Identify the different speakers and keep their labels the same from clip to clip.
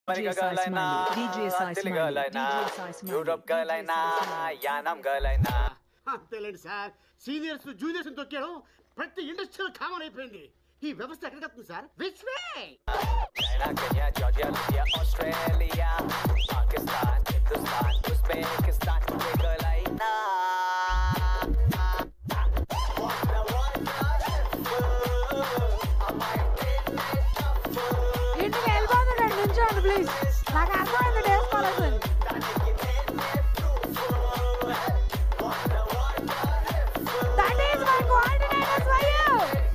Speaker 1: America girl అయినా
Speaker 2: DJ Sai
Speaker 1: Delhi
Speaker 2: Smiley,
Speaker 1: girl అయినా
Speaker 2: DJ Sai Smiley,
Speaker 1: Europe girl
Speaker 2: DJ
Speaker 1: అయినా
Speaker 2: Sai Smiley.
Speaker 1: Yanam girl అయినా
Speaker 3: అంతేలేండి సార్ సీనియర్స్ జూనియర్స్ తొక్కాడు ప్రతి ఇండస్ట్రీలో కామన్ అయిపోయింది ఈ వ్యవస్థ ఎక్కడికి వస్తుంది sir which way
Speaker 1: China Kenya Georgia Libya Australia Pakistan Hindustan Uzbekistan ఏ గర్ల్ అయినా
Speaker 4: ఇంటికి వెళ్ళిపోతుండండి నించోండి ప్లీజ్ నాకు అర్థమైంది డేస్ కాలేజ్ అని that is my coordinators for you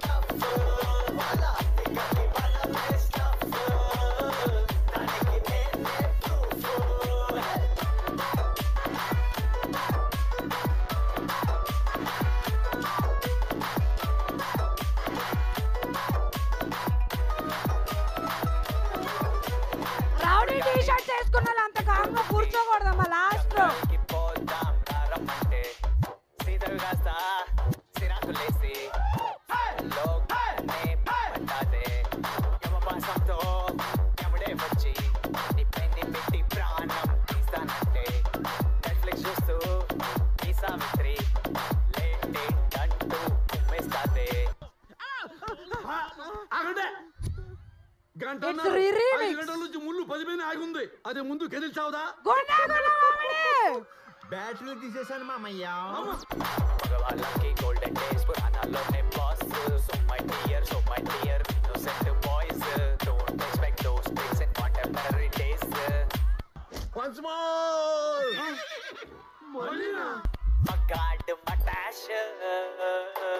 Speaker 4: rowdy T shirt వేసుకున్న వాళ్ళు అంత కామ్గా కూర్చోకూడదమ్మా లాస్ట్ లో
Speaker 1: కి పోదాం రమ్మంటే సీతలు కాస్త సిరాకులేసి లోక్ నే పట్టాదే యమపాసంతో యముడే వచ్చి నీ పెన్ని పెట్టి ప్రాణం తీస్తానంటే నెట్ఫ్లిక్స్ చూస్తూ ఈ సావిత్రి లేట్ అంటూ కుమ్మేస్తాదే
Speaker 5: ఆగండి గంట
Speaker 4: It's re-remix.
Speaker 5: ఐదు గంటల నుంచి ముళ్ళు పదివేలు ఆగి ఉంది అదే ముందు కదిల్చావుదా
Speaker 4: గుండా గుండా మామిడి
Speaker 6: బ్యాటరీలు తీసేసాను మామయ్య
Speaker 1: మగవాళ్ళకి గోల్డెన్ డేస్ పురాణాల్లోనే boss so my dear so my dear innocent boys don't expect those things in contemporary days
Speaker 5: once more
Speaker 1: మగాడ్ మటాష్